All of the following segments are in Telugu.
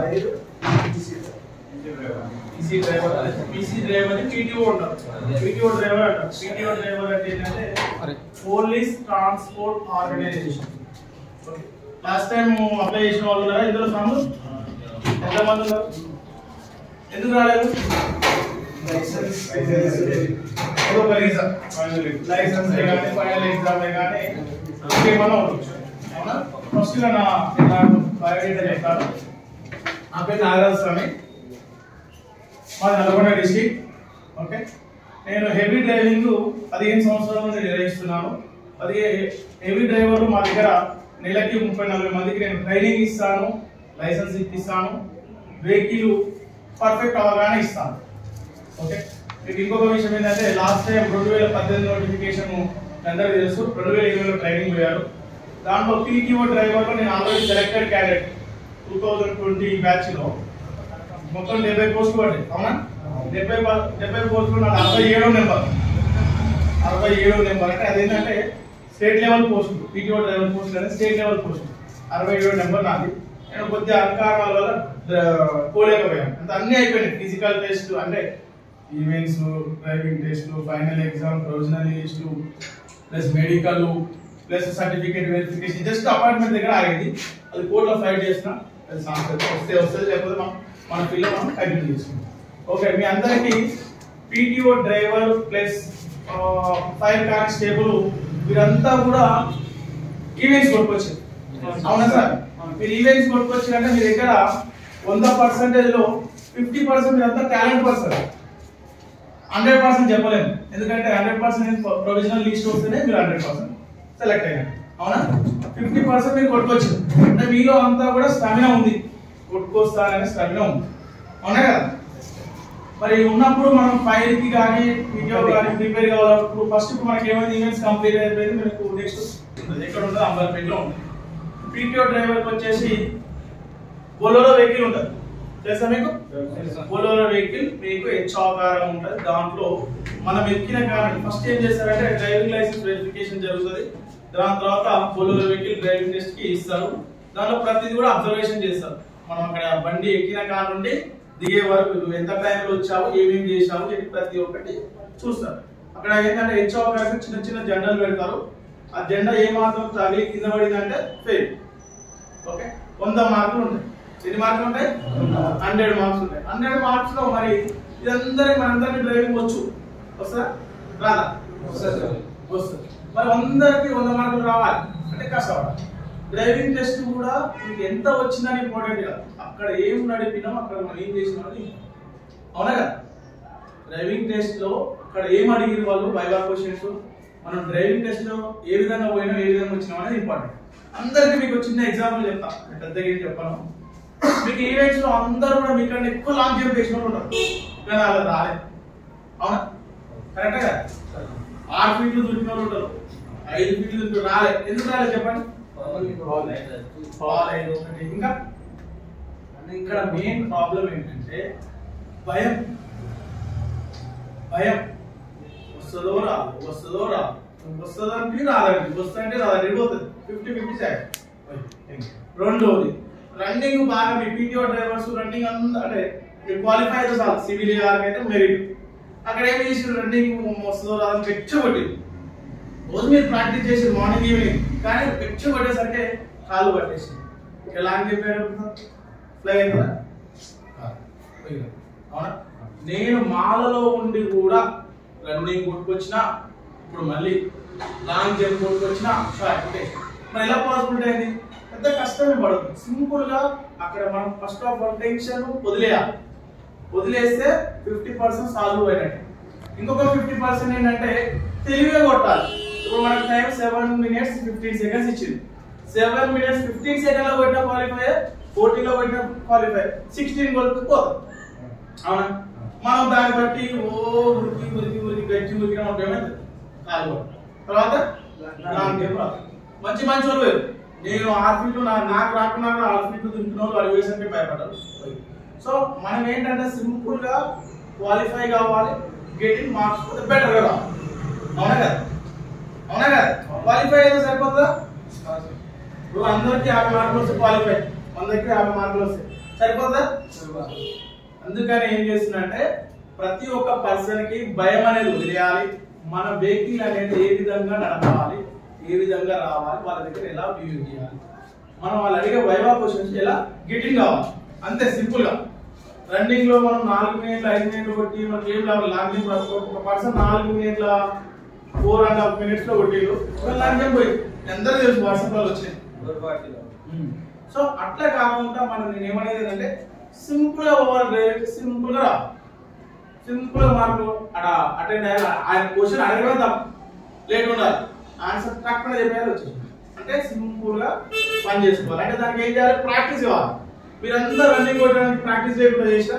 Fire EC driver PC driver PTO ఉంటారు పీటీఓ డ్రైవర్ అంటారు పీటీఓ డ్రైవర్ అంటే ఏంటంటే police transport organisation last time apply చేసిన వాళ్ళు ఉన్నారా ఇందులో సమ్ ఎంతమంది ఉన్నారు ఎందుకు రాలేదు లైసెన్స్ ఏదో ఒక రీజన్ లైసెన్స్ కానీ ఫైనల్ ఎగ్జామ్ కానీ ఇంకేమన్నా ఉండొచ్చు అవునా ఫస్ట్ నా నా బయోడేటా చెప్తాను నా పేరు నాగరాజు స్వామి మాది నల్గొండ డిస్టిక్ ఓకే నేను హెవీ డ్రైవింగ్ పదిహేను సంవత్సరాల నుండి నిర్వహిస్తున్నాను అది హెవీ డ్రైవర్లు మా దగ్గర నెలకి ముప్పై నలభై మందికి నేను ట్రైనింగ్ ఇస్తాను లైసెన్స్ ఇప్పిస్తాను వెహికల్ పర్ఫెక్ట్ అవగానే ఇస్తాను ఓకే మీకు ఇంకొక విషయం ఏంటంటే లాస్ట్ టైం రెండు వేల పద్దెనిమిది నోటిఫికేషన్ అందరికీ తెలుసు రెండు వేల ఇరవైలో ట్రైనింగ్ పోయారు దాంట్లో పీటీఓ డ్రైవర్లో నేను already selected cadet two thousand twenty బ్యాచ్లో మొత్తం డెబ్బై పోస్టులు పడ్డాయి అవునా డెబ్బై ప- డెబ్బై పోస్టులు నాకు అరవై ఏడో నెంబర్ అరవై ఏడో నెంబర్ అంటే అదేంటంటే స్టేట్ లెవెల్ పోస్టులు పీటీఓ డ్రైవర్ పోస్టులు అనేది స్టేట్ లెవెల్ పోస్టులు అరవై ఏడో నెంబర్ నాది నేను కొద్దిగా అకారణాల వల్ల డ్ర- పోలేకపోయాను అంత అన్ని అయిపోయినాయి ఫిజికల్ టెస్ట్ అంటే ఈవెంట్స్ డ్రైవింగ్ టెస్ట్లు ఫైనల్ ఎగ్జామ్ ప్రొవిజనల్ లిస్టులు plus medical plus certificate verification just appointment దగ్గర ఆగేది అది కోర్టులో ఫైట్ చేసిన అది సంస్థ వస్తే వస్తుంది లేకపోతే మనం మన పిల్లలు మనం కంటిన్యూ చేసుకుంటాం ఓకే మీ అందరికీ PTO driver plus fire constable వీరంతా కూడా ఈవెంట్స్ కొట్టుకొచ్చారు అవునా సార్ మీరు ఈవెంట్స్ కొట్టుకొచ్చారంటే మీ దగ్గర వంద పర్సెంటేజ్ లో ఫిఫ్టీ పర్సెంట్ మీరంతా టాలెంట్ పర్సన్ హండ్రెడ్ పర్సెంట్ చెప్పలేము ఎందుకంటే హండ్రెడ్ పర్సెంట్ ప్రొవిజనల్ లిస్ట్ వస్తేనే మీరు హండ్రెడ్ పర్సెంట్ సెలెక్ట్ అయ్యారు అవునా ఫిఫ్టీ పర్సెంట్ మీరు కొట్టుకోవచ్చు అంటే మీలో అంతా కూడా స్టామినా ఉంది కొట్టుకొస్తారనే స్టామినా ఉంది అవునా కదా మరి ఉన్నప్పుడు మనం ఫైల్ కి కానీ వీడియో కానీ ప్రిపేర్ కావాలన్నప్పుడు ఫస్ట్ ఇప్పుడు మనకి ఏమైంది ఈవెంట్స్ కంప్లీట్ అయిపోయింది మనకు నెక్స్ట్ ఎక్కడ ఉంటుంది అంబర్పేటలో ఉంటుంది పీటీఓ డ్రైవర్కి వచ్చేసి బొలోరో వెహికల్ ఉంటుంది తెలుసా మీకు బొలోరో వెహికల్ మీకు హెచ్ ఆకారం ఉంటుంది దాంట్లో మనం ఎక్కిన కారణం ఫస్ట్ ఏం చేస్తారంటే డ్రైవింగ్ లైసెన్స్ వెరిఫికేషన్ జరుగుతుంది దాని తర్వాత బొలోరో వెహికల్ డ్రైవింగ్ టెస్ట్ కి ఇస్తారు దాంట్లో ప్రతిదీ కూడా అబ్జర్వేషన్ చేస్తారు మనం అక్కడ బండి ఎక్కిన కాడ నుండి దిగే వరకు నువ్వు ఎంత టైంలో వచ్చావు ఏమేమి చేసావు ఇది ప్రతి ఒక్కటి చూస్తారు అక్కడ ఏంటంటే హెచ్ ఆకారం చిన్న చిన్న జెండాలు పెడతారు ఆ జెండా ఏ మాత్రం తగిలి కింద పడిందంటే ఫెయిల్ ఓకే వంద మార్కులు ఉంటాయి ఎన్ని మార్కులు ఉంటాయి హండ్రెడ్ మార్క్స్ ఉంటాయి హండ్రెడ్ మార్క్స్ లో మరి ఇదందరికి మనందరికి డ్రైవింగ్ వచ్చు వస్తా రాదా వస్తుంది మరి అందరికి వంద మార్కులు రావాలి అంటే కష్టపడాలి డ్రైవింగ్ టెస్ట్ కూడా మీకు ఎంత వచ్చిందని ఇంపార్టెంట్ కాదు అక్కడ ఏం నడిపినాం అక్కడ మనం ఏం చేసినాం అని అవునా కదా డ్రైవింగ్ టెస్ట్ లో అక్కడ ఏం అడిగిన వాళ్ళు బైబా క్వశ్చన్స్ మనం డ్రైవింగ్ టెస్ట్ లో ఏ విధంగా పోయినా ఏ విధంగా వచ్చినాం అనేది ఇంపార్టెంట్ అందరికి మీకు ఒక చిన్న ఎగ్జాంపుల్ చెప్తా నేను పెద్దగా ఏం చెప్పను మీకు ఈవెంట్స్ లో అందరూ కూడా మీకన్నా ఎక్కువ లాంగ్ జంప్ చేసిన వాళ్ళు ఉంటారు కానీ అలా రాలేదు అవునా కరెక్టే కదా ఆరు ఫీట్లు దొరికిన వాళ్ళు ఉంటారు ఐదు ఫీట్లు దొరికి రాలే ఎందుకు రాలేదు చెప్పండి ఫాల్ అయ్యేది ఒకటి ఇంకా ఇక్కడ మెయిన్ ప్రాబ్లం ఏంటంటే భయం భయం వస్తుందో రాదు వస్తుందో రాదు వస్తుందంటే రాదండి వస్తుందంటే రాదండి వెళ్ళిపోతుంది ఫిఫ్టీ ఫిఫ్టీ సెకండ్ రెండోది రన్నింగ్ బాగా మీ పీటీఓ డ్రైవర్స్ రన్నింగ్ అంతా అంటే మీరు క్వాలిఫై అయితే చాలు సివిల్ అయితే మెరిట్ అక్కడ ఏం చేసి రన్నింగ్ వస్తుందో రాదని పెచ్చబట్టి రోజు మీరు ప్రాక్టీస్ చేసి మార్నింగ్ ఈవినింగ్ కానీ పెచ్చు కొట్టేసరికి కాలు పట్టేసి ఎలా అని చెప్పారు ఫ్లై అయిందా కాదు. పోయిందా? అవునా నేను మాలలో ఉండి కూడా రన్నింగ్ కొట్టుకొచ్చినా ఇప్పుడు మళ్ళీ లాంగ్ జంప్ కొట్టుకొచ్చినా షార్ట్ కొట్టేసి మరి ఎలా పాసిబిలిటీ అయింది పెద్ద కష్టమే పడదు సింపుల్ గా అక్కడ మనం ఫస్ట్ ఆఫ్ ఆల్ టెన్షన్ వదిలేయాలి వదిలేస్తే ఫిఫ్టీ పర్సెంట్ సాల్వ్ అయినట్టు ఇంకొక ఫిఫ్టీ పర్సెంట్ ఏంటంటే తెలివిగా కొట్టాలి ఇప్పుడు మనకు time seven minutes fifteen seconds ఇచ్చింది సెవెన్ మినిట్స్ ఫిఫ్టీన్ సెకండ్ లో కొట్టిన క్వాలిఫై ఫోర్టీన్ లో కొట్టిన క్వాలిఫై సిక్స్టీన్ కొడుకు పోదు అవునా మనం దాన్ని బట్టి ఓ ఉరికి ఉరికి ఉరికి గట్టి ఉరికిన మనకు ఏమైంది కాదు తర్వాత లాంగ్ గేమ్ రాదు మంచి మంచి వాళ్ళు వేరు నేను ఆరు ఫీట్లు నా నాకు రాకుండా కూడా ఆరు ఫీట్లు దింపిన వాళ్ళు అడుగు వేసంటే భయపడ్డారు సో మనం ఏంటంటే సింపుల్ గా క్వాలిఫై కావాలి గెటింగ్ మార్క్స్ పోతే బెటర్ గా రావాలి అవునా కదా అవునా కదా క్వాలిఫై అయితే సరిపోతుందా ఇప్పుడు అందరికి యాభై మార్కులు వస్తే క్వాలిఫై మన దగ్గర యాభై మార్కులు వస్తాయి సరిపోతుందా అందుకని ఏం చేస్తున్నంటే ప్రతి ఒక్క పర్సన్ కి భయం అనేది వదిలేయాలి మన వెహికల్ అనేది ఏ విధంగా నడపాలి ఏ విధంగా రావాలి వాళ్ళ దగ్గర ఎలా బిహేవ్ చేయాలి మనం వాళ్ళు అడిగే వైవా క్వశ్చన్స్ ఎలా గెటింగ్ కావాలి అంతే సింపుల్ గా రన్నింగ్ లో మనం నాలుగు మినిట్లు ఐదు మినిట్లు కొట్టి మనకి ఏం లాభం లాంగ్ జంప్ ఒక పర్సన్ నాలుగు మినిట్ల ఫోర్ అండ్ హాఫ్ మినిట్స్ లో కొట్టిండు ఒక లాంగ్ జంప్ పోయి అందరూ తెలుసు వాట్సాప్ లో వచ్చినాయి సో అట్లా కాకుండా మనం నేను ఏమనేది అంటే సింపుల్ గా ఓవర్ సింపుల్ గా సింపుల్ గా మార్కు అక్కడ అటెండ్ అయ్యాలి ఆయన క్వశ్చన్ అడగడం తప్ప లేట్ ఉండాలి ఆన్సర్ టక్కున చెప్పేది వచ్చేసి అంటే సింపుల్ గా పని చేసుకోవాలి అంటే దానికి ఏం చేయాలి ప్రాక్టీస్ ఇవ్వాలి మీరంతా రన్నింగ్ కొట్టడానికి ప్రాక్టీస్ లేకుండా చేసినా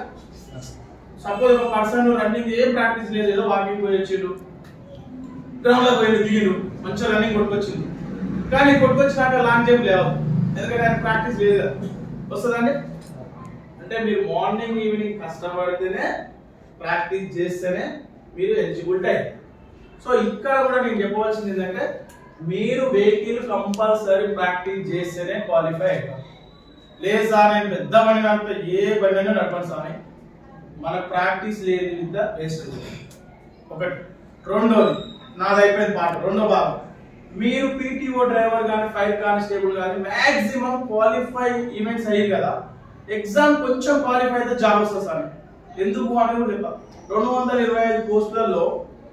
సపోజ్ ఒక పర్సన్ రన్నింగ్ ఏం ప్రాక్టీస్ లేదు ఏదో వాకింగ్ పోయి వచ్చిండు గ్రౌండ్ లో పోయి దిగిండు మంచిగా రన్నింగ్ కొట్టుకొచ్చింది కానీ కొట్టుకొచ్చినాక లాంగ్ జంప్ లేవు ఎందుకంటే ఆయన ప్రాక్టీస్ లేదు కదా. వస్తుందండి అంటే మీరు మార్నింగ్ ఈవినింగ్ కష్టపడితేనే ప్రాక్టీస్ చేస్తేనే మీరు ఎలిజిబుల్ టైం సో ఇక్కడ కూడా నేను చెప్పవలసింది ఏంటంటే మీరు వెహికల్ కంపల్సరీ ప్రాక్టీస్ చేస్తేనే క్వాలిఫై అవుతారు లేదు సార్ నేను పెద్ద బండి నడిపితే ఏ బండి అయినా నడపండి సార్ అని. మన ప్రాక్టీస్ లేదు విద్య వేస్ట్ ఒకటి రెండోది నాది అయిపోయింది పాట రెండో భాగం మీరు పీటీఓ డ్రైవర్ కానీ ఫైర్ కానిస్టేబుల్ కానీ మాక్సిమం క్వాలిఫై ఈవెంట్స్ అయ్యి కదా ఎగ్జామ్ కొంచెం క్వాలిఫై అయితే జాబ్ వస్తుంది సార్ ఎందుకు అని కూడా చెప్తా రెండు వందల ఇరవై ఐదు పోస్టులలో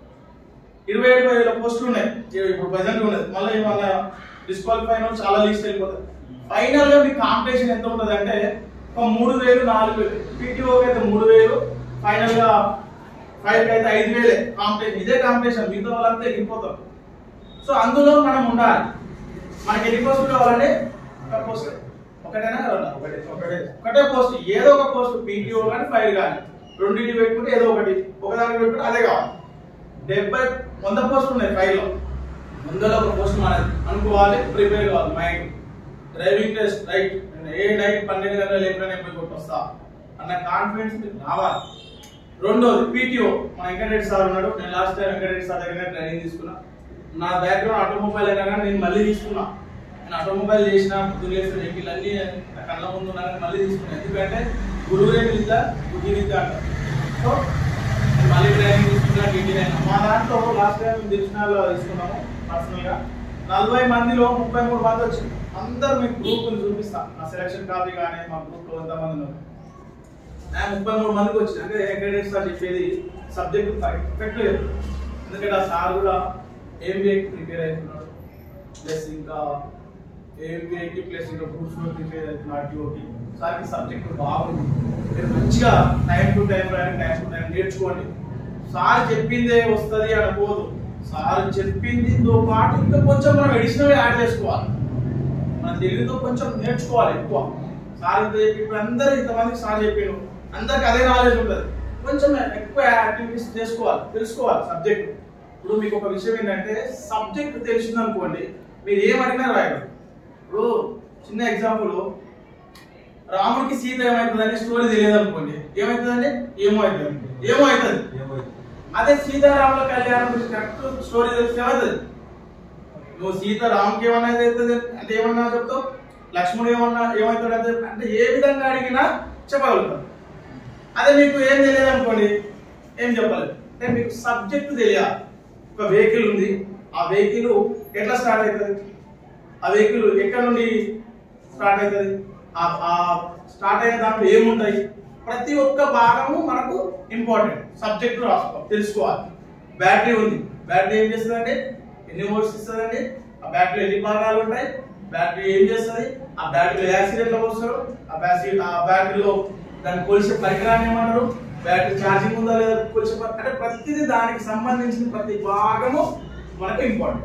ఇరవై ఏడు వేల పోస్టులు ఉన్నాయి ఇప్పుడు ప్రజెంట్ ఉన్నది మళ్ళీ మన డిస్క్వాలిఫై అయిన వాళ్ళు చాలా లిస్ట్ వెళ్ళిపోతాయి ఫైనల్ గా మీ కాంపిటీషన్ ఎంత ఉంటుంది అంటే ఒక మూడు వేలు నాలుగు వేలు పీటీఓకి అయితే మూడు వేలు ఫైనల్ గా ఫైవ్ కి అయితే ఐదు వేలే కాంపిటీషన్ ఇదే కాంపిటీషన్ మిగతా వాళ్ళంతా ఎగిరిపోతారు సో అందులో మనం ఉండాలి మనకి ఎన్ని పోస్టులు కావాలంటే ఒక పోస్ట్ ఒకటేనా రెండా? ఒకటే ఒకటే ఒకటే పోస్ట్ ఏదో ఒక పోస్ట్ పీటీఓ కానీ ఫైవ్ కానీ రెండింటి పెట్టుకుంటే ఏదో ఒకటి ఒకదానికి పెట్టుకుంటే అదే కావాలి డెబ్బై వంద పోస్టులు ఉన్నాయి ఫైవ్ లో వందలో ఒక పోస్ట్ మనది అనుకోవాలి ప్రిపేర్ కావాలి మైండ్ డ్రైవింగ్ టెస్ట్ రైట్ నేను ఏ నైట్ పన్నెండు గంటల లేకుండా నేను పోయి కొట్టొస్తా అన్న కాన్ఫిడెన్స్ మీకు రావాలి రెండోది పీటీఓ మా వెంకటరెడ్డి సార్ ఉన్నాడు నేను లాస్ట్ టైం వెంకటరెడ్డి సార్ దగ్గర ట్రైనింగ్ తీసుకున్నా నా బ్యాక్గ్రౌండ్ ఆటోమొబైల్ అయినా కానీ నేను మళ్ళీ తీసుకున్నా నేను ఆటోమొబైల్ చేసిన పొద్దున్న లేసిన వెహికల్ అన్ని నా కళ్ళ ముందు ఉన్నా కానీ మళ్ళీ తీసుకున్నా ఎందుకంటే గురువురే విద్య బుద్ధి విద్య అంటారు సో నేను మళ్ళీ ట్రైనింగ్ తీసుకున్నా టీటీ అయినా మా దాంట్లో లాస్ట్ టైం దిక్షనాల్లో తీసుకున్నాము పర్సనల్ గా నలభై మందిలో ముప్పై మూడు మంది వచ్చింది అందరు మీకు గ్రూప్ చూపిస్తా నా సెలక్షన్ కాపీ కానీ మా గ్రూప్ లో ఎంతమంది ఉన్నారు ఆ ముప్పై మూడు మందికి వచ్చింది అంటే ఎంకరేజ్ సార్ చెప్పేది సబ్జెక్ట్ పర్ఫెక్ట్ ఎందుకంటే ఆ సార్ కూడా ఎంబీఏకి ప్రిపేర్ అవుతున్నాడు ప్లస్ ఇంకా ఎంబీఏకి ప్లస్ ఇంకా గ్రూప్స్ లో ప్రిపేర్ అవుతున్నాడు ఆర్టీఓకి సార్కి సబ్జెక్ట్ బాగుంది మీరు మంచిగా టైం టు టైం రాయండి టైం టు టైం నేర్చుకోండి సార్ చెప్పిందే వస్తుంది అనుకోదు సార్ చెప్పిందితో పాటు ఇంకా కొంచెం మనం ఎడిషనల్ యాడ్ చేసుకోవాలి మన తెలుగుతో కొంచెం నేర్చుకోవాలి ఎక్కువ సార్ ఇంత చెప్పి ఇప్పుడు అందరూ ఇంతమందికి సార్ చెప్పాను అందరికి అదే నాలెడ్జ్ ఉంటుంది కొంచెం ఎక్కువ యాక్టివిటీస్ చేసుకోవాలి తెలుసుకోవాలి సబ్జెక్ట్ ఇప్పుడు మీకు ఒక విషయం ఏంటంటే సబ్జెక్ట్ తెలిసింది అనుకోండి మీరు ఏమడిగినా రాయరు ఇప్పుడు చిన్న ఎగ్జాంపుల్ రాముడికి సీత ఏమవుతుందని స్టోరీ తెలియదు అనుకోండి ఏమవుతుందండి ఏమో అవుతుంది ఏమో అవుతుంది అదే సీతారాముల కళ్యాణం గురించి కరెక్ట్ స్టోరీ తెలిస్తే ఏమవుతుంది నువ్వు సీత రాముకి ఏమన్నా అవుతుంది అంటే ఏమన్నా చెప్తావు లక్ష్మణుడు ఏమన్నా ఏమవుతాడు అంటే అంటే ఏ విధంగా అడిగినా చెప్పగలుగుతాం అదే మీకు ఏం తెలియదు అనుకోండి ఏం చెప్పాలి అంటే మీకు సబ్జెక్ట్ తెలియాలి ఒక వెహికల్ ఉంది ఆ వెహికల్ ఎట్లా స్టార్ట్ అవుతుంది ఆ వెహికల్ ఎక్కడ నుండి స్టార్ట్ అవుతుంది ఆ ఆ స్టార్ట్ అయిన దాంట్లో ఏముంటాయి ప్రతి ఒక్క భాగము మనకు ఇంపార్టెంట్ సబ్జెక్ట్ రాసుకో తెలుసుకోవాలి బ్యాటరీ ఉంది బ్యాటరీ ఏం చేస్తుందండి ఎన్ని వోల్ట్స్ ఇస్తుందండి ఆ బ్యాటరీ ఎన్ని భాగాలు ఉంటాయి బ్యాటరీ ఏం చేస్తుంది ఆ బ్యాటరీలో యాసిడ్ ఎట్లా వస్తారు ఆ బ్యాటరీ ఆ బ్యాటరీలో దాన్ని కొలిసే పరికరాన్ని ఏమన్నారు బ్యాటరీ ఛార్జింగ్ ఉందా లేదా కొలిసే పరి- అంటే ప్రతిదీ దానికి సంబంధించిన ప్రతి భాగము మనకు ఇంపార్టెంట్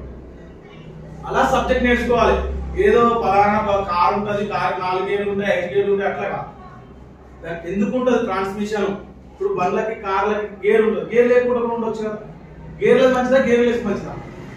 అలా సబ్జెక్ట్ నేర్చుకోవాలి ఏదో పలానా కార్ ఉంటుంది కార్ నాలుగు గేర్లు ఉంటాయి ఐదు గేర్లు ఉంటాయి అట్లా కాదు దానికి ఎందుకు ఉంటుంది ట్రాన్స్మిషన్ ఇప్పుడు బండ్లకి కార్లకి గేర్ ఉంటుంది గేర్ లేకుండా కూడా ఉండొచ్చు కదా గేర్లెస్ మంచిదా గేర్ లెస్ మంచిదా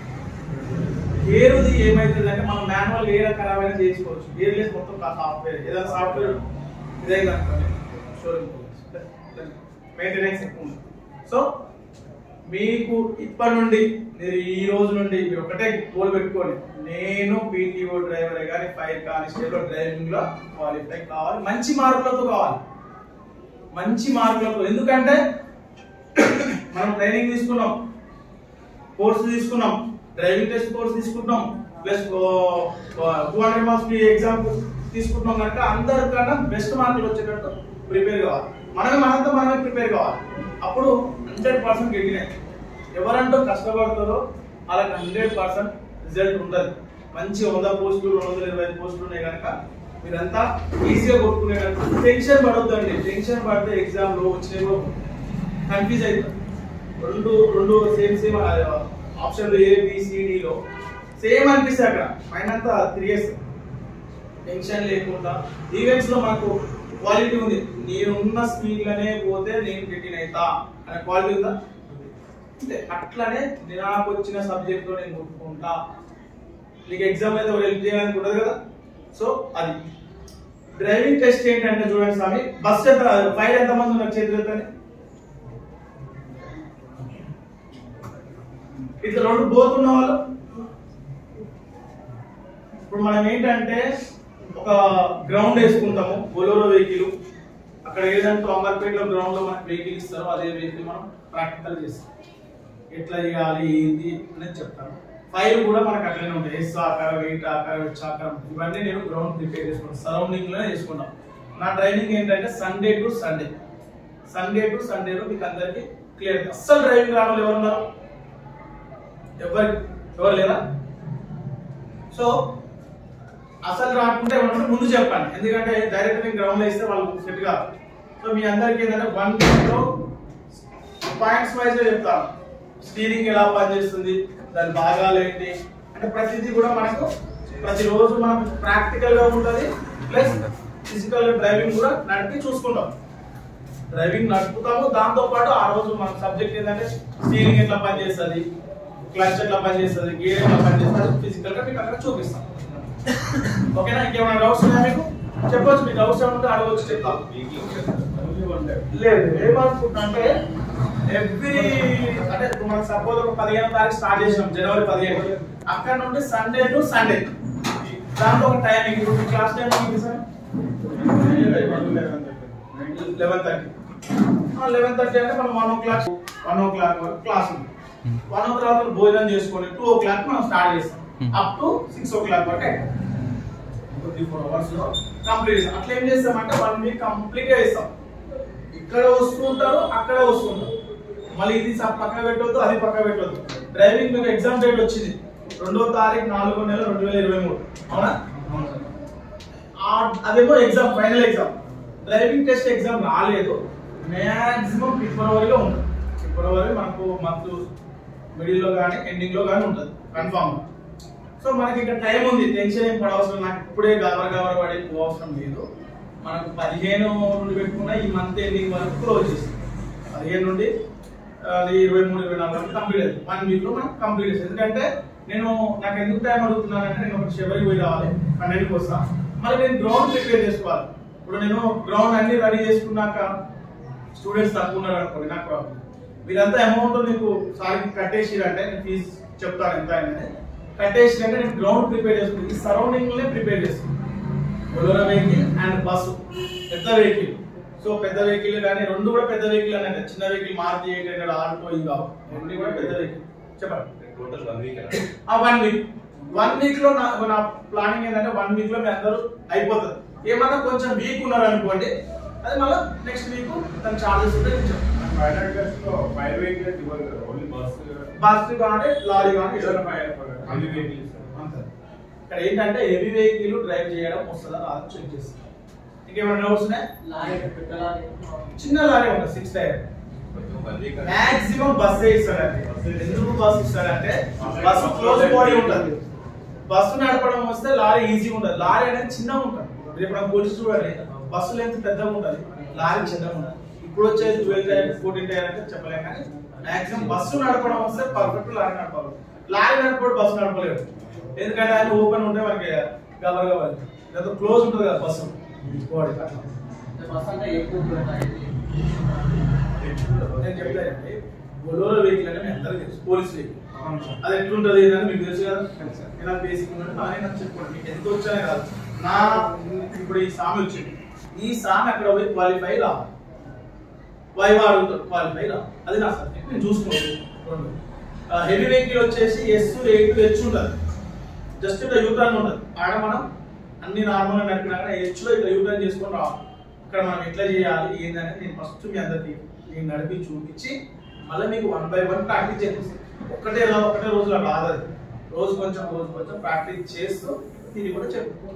గేరుది ఏమైతుంది అంటే మనం మాన్యువల్ ఏ ఖరాబ్ అయినా చేసుకోవచ్చు గేర్ లెస్ మొత్తం సాఫ్ట్వేర్ ఏదైనా సాఫ్ట్వేర్ ఇదైంది అనుకోండి షోరూమ్ మెయింటెనెన్స్ ఎక్కువ ఉంది సో మీకు ఇప్పటి నుండి మీరు ఈ రోజు నుండి మీరు ఒకటే గోల్ పెట్టుకోండి నేను పీటీఓ డ్రైవర్ కానీ ఫైర్ కానిస్టేబుల్ డ్రైవింగ్ లో క్వాలిఫై కావాలి మంచి మార్కులతో కావాలి మంచి మార్కులతో ఎందుకంటే మనం ట్రైనింగ్ తీసుకున్నాం కోర్సు తీసుకున్నాం డ్రైవింగ్ టెస్ట్ కోర్స్ తీసుకుంటున్నాం plus two hundred marks exam తీసుకుంటున్నాం కనుక అందరికన్నా బెస్ట్ మార్కులు వచ్చేటట్టు ప్రిపేర్ కావాలి మనమే మనంతా మనమే ప్రిపేర్ కావాలి అప్పుడు హండ్రెడ్ పర్సెంట్ గెలిగినాయి ఎవరంటూ కష్టపడతారో వాళ్ళకి హండ్రెడ్ పర్సెంట్ రిజల్ట్ ఉంటుంది మంచి వంద పోస్టులు రెండు వందల ఇరవై ఐదు పోస్టులు ఉన్నాయి కనుక మీరంతా ఈజీగా కొట్టుకునే టెన్షన్ పడొద్దండి టెన్షన్ పడితే ఎగ్జామ్ లో వచ్చినాయో కన్ఫ్యూజ్ అవుతుంది రెండు రెండు సేమ్ సేమ్ ఆప్షన్ ఏ బిసిడిలో సేమ్ అనిపిస్తాయి అక్కడ పైన అంతా త్రీఎస్ టెన్షన్ లేకుండా ఈవెంట్స్ లో మనకు క్వాలిటీ ఉంది నేనున్న స్పీడ్ లోనే పోతే నేను గెటిన్ అవుతా అనే క్వాలిటీ ఉందా అంటే అట్లానే నాకు వచ్చిన సబ్జెక్ట్ లో నేను కొట్టుకుంటా నీకు ఎగ్జామ్ అయితే హెల్ప్ చేయడానికి ఉండదు కదా సో అది డ్రైవింగ్ టెస్ట్ ఏంటంటే చూడండి స్వామి బస్ ఎంత ఫైర్ ఎంత మంది ఉన్నారు చేతులు ఎత్తండి ఇట్లా రెండు పోతున్న వాళ్ళు ఇప్పుడు మనం ఏంటంటే ఒక గ్రౌండ్ వేసుకుంటాము బొలోరో వెహికల్ అక్కడ ఏదంటే అమర్పేటలో గ్రౌండ్ లో మనకి వెహికల్ ఇస్తారో అదే వెహికల్ మనం ప్రాక్టికల్ చేస్తాం ఎట్లా చేయాలి ఏంటి అనేది చెప్తాను ఫైర్ కూడా మనకు అట్లనే ఉంటాయి ఎస్ ఆకారం ఎయిట్ ఆకారం హెచ్ ఆకారం ఇవన్నీ నేను గ్రౌండ్ ప్రిపేర్ చేసుకుంటాను సరౌండింగ్ లోనే చేసుకుంటాం నా ట్రైనింగ్ ఏంటంటే Sunday to Sunday Sunday to సండేలో మీకు అందరికి క్లియర్ అస్సలు డ్రైవింగ్ రావాలి ఎవరు ఉన్నారు ఎవరు ఎవరు లేరా సో అసలు రాకుంటే ఏమంటే ముందు చెప్పండి ఎందుకంటే డైరెక్ట్ నేను గ్రౌండ్ లో ఇస్తే వాళ్ళు సెట్ కాదు సో మీ అందరికి ఏంటంటే వన్ లో పాయింట్స్ వైజ్ గా చెప్తాను స్టీరింగ్ ఎలా పనిచేస్తుంది దాని భాగాలు ఏంటి అంటే ప్రతిదీ కూడా మనకు ప్రతిరోజు మనం ప్రాక్టికల్ గా ఉంటుంది ప్లస్ ఫిజికల్ డ్రైవింగ్ కూడా నడిపి చూసుకుంటాం డ్రైవింగ్ నడుపుతాము దాంతో పాటు ఆ రోజు మన సబ్జెక్ట్ ఏంటంటే స్టీరింగ్ ఎట్లా పనిచేస్తుంది క్లచ్ ఎట్లా పనిచేస్తుంది గేర్ ఎట్లా పనిచేస్తుంది ఫిజికల్ గా మీకు అక్కడ చూపిస్తాం ఓకేనా ఇంకేమైనా డౌట్స్ ఉన్నాయా మీకు చెప్పొచ్చు మీకు డౌట్స్ ఏమంటే అడగవచ్చు చెప్తాం లేదు ఏమనుకుంటున్నా అంటే ఎవ్రీ అంటే ఇప్పుడు మనం సపోజ్ ఒక పదిహేను తారీఖు స్టార్ట్ చేసినాం జనవరి పదిహేను అక్కడ నుండి సండే టు సండే దాంట్లో ఒక టైమింగ్ ఇప్పుడు క్లాస్ టైం ఏంటి sir eleven thirty eleven thirty అంటే మనం one o'clock one o'clock వరకు క్లాస్ ఉంది వన్ ఓ క్లాక్ భోజనం చేసుకొని టూ ఓ క్లాక్ మనం స్టార్ట్ చేస్తాం up to six o'clock వరకు త్రీ ఫోర్ అవర్స్ లో కంప్లీట్ చేస్తాం అట్లా ఏం చేస్తామంటే వన్ వీక్ కంప్లీట్ గా ఇస్తాం ఇక్కడ వస్తుంటారు అక్కడ వస్తుంటారు మళ్ళీ ఇది స- పక్కన పెట్టవద్దు అది పక్కన పెట్టవద్దు డ్రైవింగ్ మీకు ఎగ్జామ్ డేట్ వచ్చింది రెండో తారీఖు నాలుగో నెల రెండు వేల ఇరవై మూడు అవునా ఆ- అదేమో exam final exam driving test exam రాలేదు మాక్సిమం ఫిబ్రవరిలో ఉంటుంది ఫిబ్రవరి మనకు మంత్ మిడిల్ లో కానీ ఎండింగ్ లో కానీ ఉంటుంది కన్ఫామ్ సో మనకి ఇంకా టైం ఉంది టెన్షన్ ఏం పడవసరం నాకు ఇప్పుడే గవర గవర పడి పోవసరం లేదు మనకు పదిహేను నుండి పెట్టుకున్న ఈ మంత్ ఎండింగ్ వరకు క్లోజ్ చేస్తాం పదిహేను నుండి అది ఇరవై మూడు ఇరవై నాలుగు వరకు కంప్లీట్ అవుతుంది వన్ వీక్ లో మనం కంప్లీట్ చేస్తాం ఎందుకంటే నేను నాకు ఎందుకు టైం అడుగుతున్నానంటే నేను ఒక శబరికి పోయి రావాలి పన్నెండుకి వస్తా మళ్ళీ నేను గ్రౌండ్ ప్రిపేర్ చేసుకోవాలి ఇప్పుడు నేను గ్రౌండ్ అన్ని రెడీ చేసుకున్నాక స్టూడెంట్స్ తక్కువ ఉన్నారు అనుకోండి నాకు ప్రాబ్లం మీరంతా అమౌంట్ మీకు సార్కి కట్టేసిరంటే నేను ఫీజు చెప్తాను ఎంత అనేది కట్టేసిరంటే నేను గ్రౌండ్ ప్రిపేర్ చేసుకుంటాను ఈ సరౌండింగ్ లోనే ప్రిపేర్ చేస్తాను బొలోరో వెహికల్ అండ్ బస్సు పెద్ద వెహికల్ సో పెద్ద వెహికల్ కానీ రెండు కూడా పెద్ద వెహికల్ అన్నట్టు చిన్న vehicle Maruti eight hundred Alto ఇవి కావు రెండు కూడా పెద్ద వెహికల్ చెప్పండి టోటల్ వన్ వీక్ ఆ వన్ వీక్ వన్ వీక్ లో నా నా ప్లానింగ్ ఏంటంటే వన్ వీక్ లో మీ అందరూ అయిపోతుంది ఏమన్నా కొంచెం వీక్ ఉన్నారు అనుకోండి అది మళ్ళీ నెక్స్ట్ వీక్ దాని చార్జెస్ ఉంటే నేను చెప్తాను. ఫైనల్ టెస్ట్ లో ఫైర్ వెహికల్స్ ఇవ్వరు కదా ఓన్లీ బస్ బస్ కానీ లారీ కానీ ఇతర ఫైర్ హెవీ వెహికల్స్ అంతే ఇక్కడ ఏంటంటే హెవీ వెహికల్ డ్రైవ్ చేయడం వస్తుందా రాదా చెక్ చేస్తాం ఇంకేమైనా డౌట్స్ ఉన్నాయి చిన్న లారీ ఉంటుంది six tyre one week maximum bus ఇస్తాడండి ఎందుకు బస్ ఇస్తాడంటే బస్సు క్లోజ్ బాడీ ఉంటుంది బస్సు నడపడం వస్తే లారీ ఈజీ ఉంటుంది లారీ అనేది చిన్నగా ఉంటుంది రేపు మనం పోలీసు చూడండి బస్సు లెంత్ పెద్దగా ఉంటుంది లారీ చిన్నగా ఉంటుంది ఇప్పుడు వచ్చేది ట్వెల్వ్ టైర్ ఫోర్టీన్ టైర్ అంటే చెప్పలేం కానీ మాక్సిమం బస్సు నడపడం వస్తే పర్ఫెక్ట్ లారీ నడపాలి లారీ నడపడం బస్సు నడపలేదు ఎందుకంటే ఆయన ఓపెన్ ఉంటే మనకి గబర్ గబర్ లేదా క్లోజ్ ఉంటుంది కదా బస్సు బాడీ అట్లా నేను చెప్తానండి బొలోరో వెహికల్ అంటే మీ అందరికీ తెలుసు పోలీస్ వెహికల్ అది ఎట్లుంటది అని మీకు తెలుసు కదా ఇలా బేసిక్ ఉన్నట్టు బాగానే నాకు చెప్పుకోండి మీకు ఎంత వచ్చానే కాదు నా ఇప్పుడు ఈ సామె వచ్చింది ఈ సామె అక్కడ పోయి క్వాలిఫై రావాలి వైవాడు క్వాలిఫై రావాలి అది నా సబ్జెక్ట్ నేను చూసుకుంటాను హెవీ వెహికల్ వచ్చేసి ఎస్ ఎయిట్ హెచ్ ఉంటుంది జస్ట్ ఇక్కడ యూటర్న్ ఉంటుంది ఆడ మనం అన్ని నార్మల్గా నడిపినా కానీ హెచ్ లో ఇక్కడ యూటర్న్ చేసుకొని రావాలి ఇక్కడ మనం ఎట్లా చేయాలి ఏంటంటే నేను ఫస్ట్ మీ అందరికి నేను నడిపి చూపించి మళ్ళీ మీకు వన్ బై వన్ ప్రాక్టీస్ చేపిస్తాను ఒక్కటే రోజు ఒకటే రోజులో రాదు అది రోజు కొంచెం రోజు కొంచెం ప్రాక్టీస్ చేస్తూ దీన్ని కూడా చెప్పు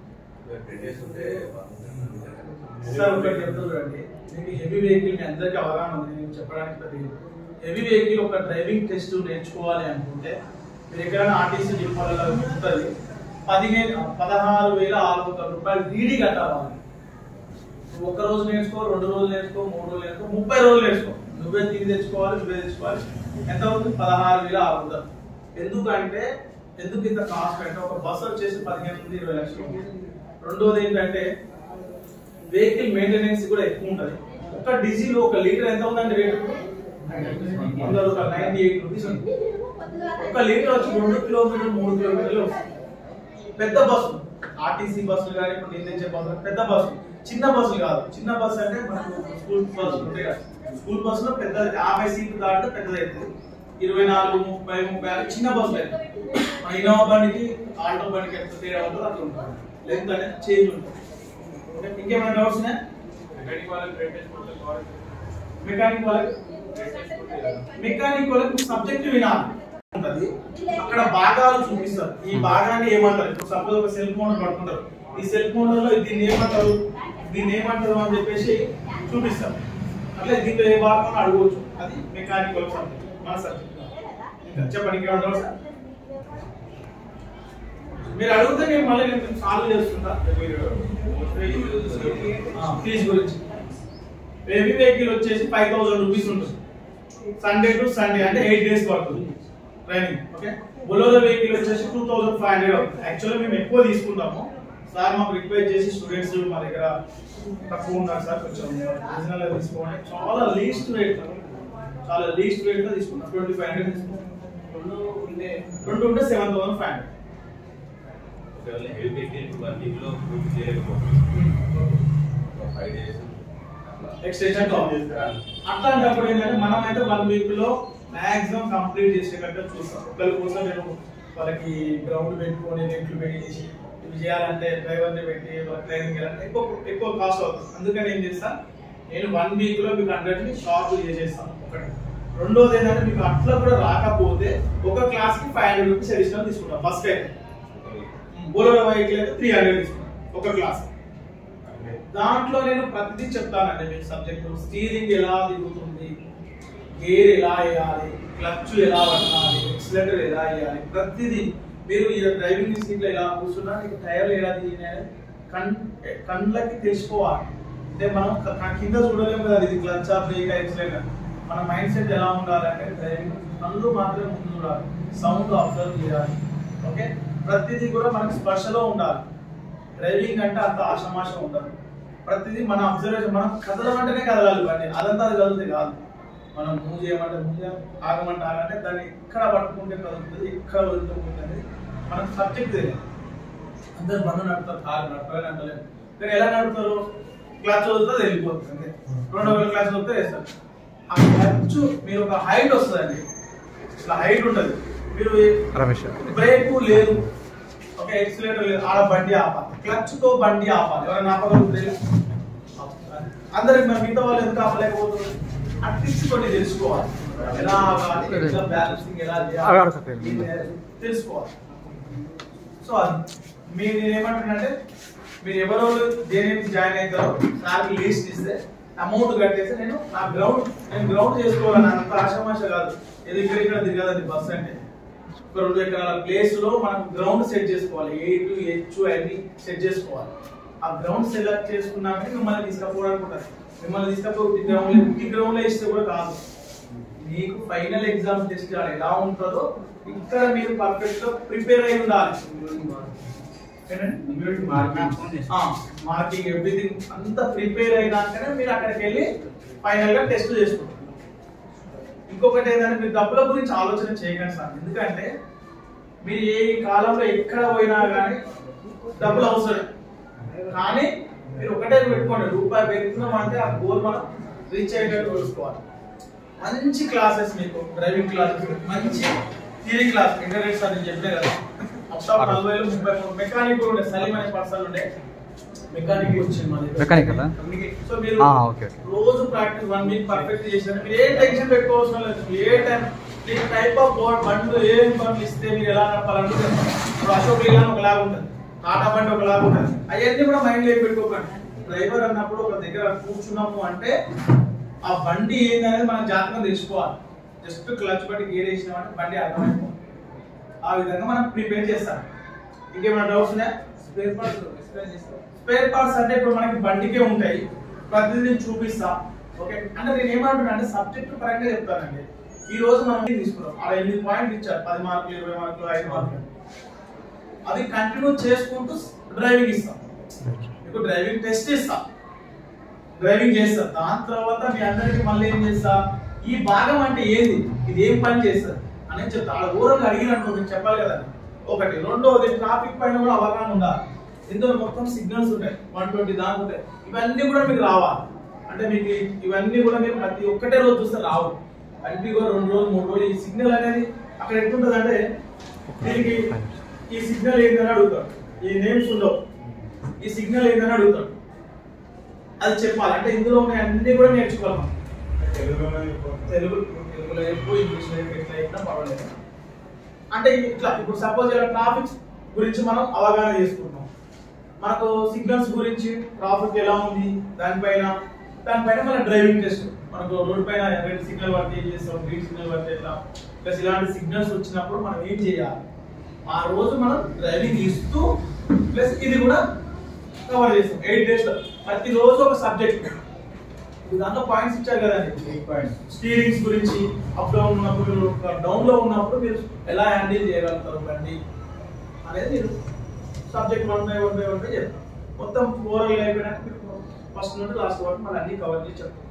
సార్ ఒకటి చెప్తా చూడండి మీకు హెవీ వెహికల్ మీ అందరికీ అవగాహన ఉంది నేను చెప్పడానికి పెద్ద హెవీ వెహికల్ ఒక డ్రైవింగ్ టెస్ట్ నేర్చుకోవాలి అనుకుంటే మీరు ఎక్కడైనా ఆర్టీసీ డిపోలలో ఉంటుంది పదిహేను పదహారు వేల ఆరు వందల రూపాయలు డీడీ కట్టాలి వాళ్ళకి. నువ్వు ఒక్క రోజు నేర్చుకో రెండు రోజులు నేర్చుకో మూడు రోజులు నేర్చుకో ముప్పై రోజులు నేర్చుకో నువ్వే తిరిగి తెచ్చుకోవాలి నువ్వే తెచ్చుకోవాలి ఎంత అవుతుంది పదహారు వేల ఆరు వందలు ఎందుకంటే ఎందుకు ఇంత కాస్ట్ అంటే ఒక బస్సు వచ్చేసి పదిహేను నుండి ఇరవై లక్షలు రెండోది ఏంటంటే వెహికల్ మెయింటెనెన్స్ కూడా ఎక్కువ ఉంటది ఒక డీజిల్ ఒక లీటర్ ఎంత ఉందండి రేటు వంద రూపాయలు నైన్టీ ఎయిట్ రూపీస్ ఉంది ఒక లీటర్ వచ్చి రెండు కిలోమీటర్లు మూడు కిలోమీటర్లు వస్తుంది. పెద్ద బస్సు ఆర్టీసీ బస్సులు కానీ ఇప్పుడు నేను తెచ్చే బస్సులు పెద్ద బస్సు చిన్న బస్సులు కాదు చిన్న బస్సు అంటే మనకు స్కూల్ బస్సులు ఉంటాయి కదా స్కూల్ బస్సులో పెద్ద యాభై సీట్లు దాటితే పెద్దదైతుంది ఇరవై నాలుగు ముప్పై ముప్పై ఆరు చిన్న బస్సులు అయితే మన ఇన్నోవా బండికి ఆల్టో బండికి ఎంత తేడా ఉంటుందో అట్లా ఉంటుంది లెంత్ అనేది చేంజ్ ఉంటుంది ఓకే, ఇంకేమైనా డౌట్స్ ఉన్నాయా మెకానిక్ వాళ్ళకి ట్రైన్ చేసుకుంటే కావాలి మెకానిక్ వాళ్ళకి మెకానిక్ వాళ్ళకి సబ్జెక్ట్ వినాలి ఉంటది అక్కడ భాగాలు చూపిస్తారు ఈ భాగాన్ని ఏమంటారు ఇప్పుడు సపోజ్ ఒక సెల్ ఫోన్ పడుకుంటారు ఈ సెల్ ఫోన్ లో దీన్ని ఏమంటారు దీన్ని ఏమంటారు అని చెప్పేసి చూపిస్తారు అట్లా దీంట్లో ఏ భాగం అని అడగవచ్చు అది మెకానిక్ వాళ్ళ సబ్జెక్ట్ మన సబ్జెక్ట్ ఇంకా చెప్పండి ఇంకేమైనా డౌట్స్ మీరు అడిగితే నేను మళ్ళీ నేను సాల్వ్ చేస్తుంటా ఫీజు గురించి హెవీ వెహికల్ వచ్చేసి ఫైవ్ థౌసండ్ రూపీస్ ఉంటుంది సండే టు సండే అంటే ఎయిట్ డేస్ పడుతుంది ట్రైనింగ్ ఓకే బొలోరో వెహికల్ వచ్చేసి టూ థౌసండ్ ఫైవ్ హండ్రెడ్ అవుతుంది యాక్చువల్లీ మేము ఎక్కువ తీసుకుంటాము సార్ మాకు రిక్వెస్ట్ చేసి స్టూడెంట్స్ మా దగ్గర తక్కువ ఉన్నారు సార్ కొంచెం ఒరిజినల్ తీసుకోండి చాలా లీస్ట్ రేట్ చాలా లీస్ట్ రేట్ లో తీసుకున్నాం ట్వంటీ ఫైవ్ హండ్రెడ్ తీసుకున్నాం రెండు ఉంటే రెండు ఉంటే సెవెన్ థౌసండ్ ఫైవ్ హండ్రెడ్ ఒకవేళ హెవీ వెహికల్ వన్ వీక్ లో పూర్తి చేయలేకపోతే ఫైవ్ డేస్ ఎక్స్టెన్షన్ అట్లాంటప్పుడు ఏంటంటే మనం అయితే వన్ వీక్ లో మాక్సిమం కంప్లీట్ చేసేటట్టు చూస్తాం ఒకరి కోసం నేను వాళ్ళకి గ్రౌండ్ పెట్టుకొని నెట్లు పెట్టేసి ఇవి చేయాలంటే డ్రైవర్ ని పెట్టి ట్రైనింగ్ చేయాలంటే ఎక్కువ ఎక్కువ కాస్ట్ అవుతుంది అందుకని ఏం చేస్తా నేను వన్ వీక్ లో మీకు హండ్రెడ్ ని షార్ప్ చేసేస్తాను ఒకటి రెండోది ఏంటంటే మీకు అట్లా కూడా రాకపోతే ఒక క్లాస్ కి ఫైవ్ హండ్రెడ్ రూపీస్ అడిషనల్ తీసుకుంటాం ఫస్ట్ అయితే బోలోరో వెహికల్ అయితే త్రీ హండ్రెడ్ తీసుకుంటాం ఒక క్లాస్ దాంట్లో నేను ప్రతిదీ చెప్తానండి మీకు సబ్జెక్ట్ స్టీరింగ్ ఎలా దిగుతుంది గేర్ ఎలా వేయాలి క్లచ్ ఎలా పట్టాలి ఎక్సిలేటర్ ఎలా వేయాలి ప్రతిదీ మీరు ఈ డ్రైవింగ్ సీట్ లో ఎలా కూర్చున్నా నీకు టైర్లు ఎలా దిగినాయి కన్ కళ్ళకి తెలుసుకోవాలి అంటే మనం క- క- కింద చూడలేము కదా ఇది క్లచ్ బ్రేక్ ఎక్సిలేటర్ మన మైండ్ సెట్ ఎలా ఉండాలంటే డ్రైవింగ్ కళ్ళు మాత్రమే ముందు చూడాలి సౌండ్ అబ్జర్వ్ చేయాలి ఓకే ప్రతిదీ కూడా మనకి స్పర్శలో ఉండాలి డ్రైవింగ్ అంటే అంత ఆషమాషం ఉండదు ప్రతిదీ మన అబ్జర్వేషన్ మనం కదలమంటేనే కదలాలి బండి అదంతా అది కదిలితే కాదు మనం మూవ్ చేయమంటే మూవ్ చేయాలి ఆగమంటే ఆగంటే దాన్ని ఎక్కడ పట్టుకుంటే కదులుతుంది ఎక్కడ వదులుతుంది మనకు సబ్జెక్ట్ తెలియదు అందరు బంధు నడుపుతారు కారు నడపాలని అంటలేదు కానీ ఎలా నడుపుతారు క్లాస్ వదులుతుంది వెళ్ళిపోతుంది అంతే రెండో వేల క్లాస్ వదిలితే వేస్తారు ఆ క్లచ్ మీరు ఒక హైట్ వస్తుందండి ఇట్లా హైట్ ఉంటుంది మీరు రమేష్ బ్రేక్ లేదు ఒక ఎక్సిలేటర్ లేదు ఆడ బండి ఆపాలి క్లచ్ తో బండి ఆపాలి ఎవరైనా ఆపగలుగుతారు అందరికి మరి మిగతా వాళ్ళు ఎందుకు ఆపలేకపోతున్నారు అట్లీస్ట్ కొన్ని తెలుసుకోవాలి ఎలా ఆపాలి ఎలా బ్యాలెన్సింగ్ ఎలా చేయాలి దీన్ని తెలుసుకోవాలి సో అది మీరు నేను ఏమంటున్నానంటే మీరు ఎవరో దేని జాయిన్ అవుతారో నాకు లీస్ట్ ఇస్తే అమౌంట్ కట్టేసి నేను నా గ్రౌండ్ నేను గ్రౌండ్ చేసుకోవాలని అంత ఆశామాష కాదు ఇది ఇక్కడ ఇక్కడ దిగదండి బస్ అంటే ఒక రెండు ఎకరాల ప్లేస్ లో మనం గ్రౌండ్ సెట్ చేసుకోవాలి ఎయిట్ హెచ్ అన్ని సెట్ చేసుకోవాలి ఆ గ్రౌండ్ సెలెక్ట్ చేసుకున్నాక మిమ్మల్ని తీసుకపోవడానికి ఉంటుంది మిమ్మల్ని తీసుకపోయి గ్రౌండ్ ఉట్టి గ్రౌండ్ లో ఇస్తే కూడా కాదు మీకు ఫైనల్ ఎగ్జామ్ టెస్ట్ ఎలా ఉంటుందో ఇక్కడ మీరు పర్ఫెక్ట్ గా ప్రిపేర్ అయి ఉండాలి మార్కింగ్ ఎవ్రీథింగ్ అంతా ప్రిపేర్ అయినాకనే మీరు అక్కడికి వెళ్ళి ఫైనల్ గా టెస్ట్ చేసుకుంటారు ఇంకొకటి ఏంటంటే మీరు డబ్బుల గురించి ఆలోచన చేయకండి సార్ ఎందుకంటే మీరు ఏ కాలంలో ఎక్కడ పోయినా కానీ డబ్బులు అవసరం కానీ మీరు ఒకటే పెట్టుకోండి రూపాయి పెరుగుతున్నాం అంటే ఆ గోల్ మనం రీచ్ అయ్యేటట్టు చూసుకోవాలి మంచి క్లాసెస్ మీకు డ్రైవింగ్ క్లాసెస్ మంచి థియరీ క్లాస్ ఇంటర్నెట్ సార్ నేను చెప్పిన కదా అప్పుడు నలభై వేలు ముప్పై మూడు మెకానిక్ ఉండే సలీం అనే పర్సన్ ఉండే మెకానిక్ వచ్చింది మన దగ్గర. Mechanic కదా? సో మీరు ఆ, ఓకే, ఓకే. రోజు ప్రాక్టీస్ వన్ వీక్ పర్ఫెక్ట్ చేశారు మీరు ఏ టెన్షన్ పెట్టుకోవాల్సిన లేదు మీరు ఏ టైం మీకు టైప్ ఆఫ్ బోర్డ్ బండ్లు ఏం బండ్లు ఇస్తే మీరు ఎలా నడపాలంటే ఇప్పుడు అశోక్ లీలాన్ ఒకలాగా ఉంటుంది టాటా బండి ఒకలాగా ఉంటుంది అవన్నీ కూడా మైండ్ లో ఏం పెట్టుకోకండి డ్రైవర్ అన్నప్పుడు ఒక దగ్గర కూర్చున్నాము అంటే ఆ బండి ఏందనేది మనం జాతకం తెలుసుకోవాలి జస్ట్ క్లచ్ బట్టి గేర్ వేసినామంటే బండి అర్థమైపోతుంది ఆ విధంగా మనం ప్రిపేర్ చేస్తాం ఇంకేమైనా డౌట్స్ ఉన్నాయా స్పేర్ పార్ట్స్ ఎక్స్ప్లెయిన్ చేస్తాం స్పేర్ పార్ట్స్ అంటే ఇప్పుడు మనకి బండికే ఉంటాయి ప్రతిదీ చూపిస్తాం ఓకే అంటే నేను ఏమంటున్నా అంటే సబ్జెక్ట్ పరంగా చెప్తానండి ఈ రోజు మనం ఇది తీసుకున్నాం అలా ఎనిమిది పాయింట్లు ఇచ్చారు పది మార్కులు ఇరవై మార్కులు ఐదు మార్కులు అవి కంటిన్యూ చేసుకుంటూ డ్రైవింగ్ ఇస్తాం మీకు డ్రైవింగ్ టెస్ట్ ఇస్తాం డ్రైవింగ్ చేస్తా దాని తర్వాత మీ అందరికి మళ్ళీ ఏం చేస్తా ఈ భాగం అంటే ఏంది ఇది ఏం పని చేస్తుంది అని చెప్తా అలా ఊరంగా అడిగినట్టు మీకు చెప్పాలి కదా ఒకటి రెండోది ట్రాఫిక్ పైన కూడా అవగాహన ఉండాలి ఇందులో మొత్తం సిగ్నల్స్ ఉంటాయి వన్ ట్వంటీ దాకా ఉంటాయి ఇవన్నీ కూడా మీకు రావాలి అంటే మీకు ఇవన్నీ కూడా మీరు ప్రతి ఒక్కటే రోజు చూస్తే రావు కంటిన్యూగా రెండు రోజులు మూడు రోజులు ఈ సిగ్నల్ అనేది అక్కడ ఎట్లుంటుంది అంటే దీనికి ఈ సిగ్నల్ ఏందని అడుగుతాడు ఈ నేమ్స్ ఉండవు ఈ సిగ్నల్ ఏందని అడుగుతాడు అది చెప్పాలి అంటే ఇందులో ఉన్న అన్ని కూడా నేర్చుకోవాలి మనం. తెలుగు తెలుగులో చెప్పు ఇంగ్లీష్లో చెప్పు ఎట్లా చెప్పినా పర్వాలేదు అంటే ఇట్లా ఇప్పుడు సపోజ్ ఇలా ట్రాఫిక్ గురించి మనం అవగాహన చేసుకుంటాం మనకు సిగ్నల్స్ గురించి ట్రాఫిక్ ఎలా ఉంది దానిపైన దానిపైన మన డ్రైవింగ్ టెస్ట్ మనకు రోడ్ పైన రెడ్ సిగ్నల్ పడితే ఏం చేస్తాం గ్రీన్ సిగ్నల్ పడితే ఎట్లా ప్లస్ ఇలాంటి సిగ్నల్స్ వచ్చినప్పుడు మనం ఏం చేయాలి ఆ రోజు మనం డ్రైవింగ్ ఇస్తూ ప్లస్ ఇది కూడా కవర్ చేస్తాం ఎయిట్ డేస్ ప్రతి రోజు ఒక సబ్జెక్ట్ దాంట్లో పాయింట్స్ ఇచ్చారు కదండి స్టీరింగ్స్ గురించి అప్ డౌన్ ఉన్నప్పుడు డౌన్ లో ఉన్నప్పుడు మీరు ఎలా హ్యాండిల్ చేయగలుగుతారు బండి అనేది మీరు subject one by one by one by చెప్తాం మొత్తం ఓవరాల్ అయిపోయినాక మీరు ఫస్ట్ నుండి లాస్ట్ వరకు మళ్ళీ అన్ని కవర్ చేసి చెప్తాం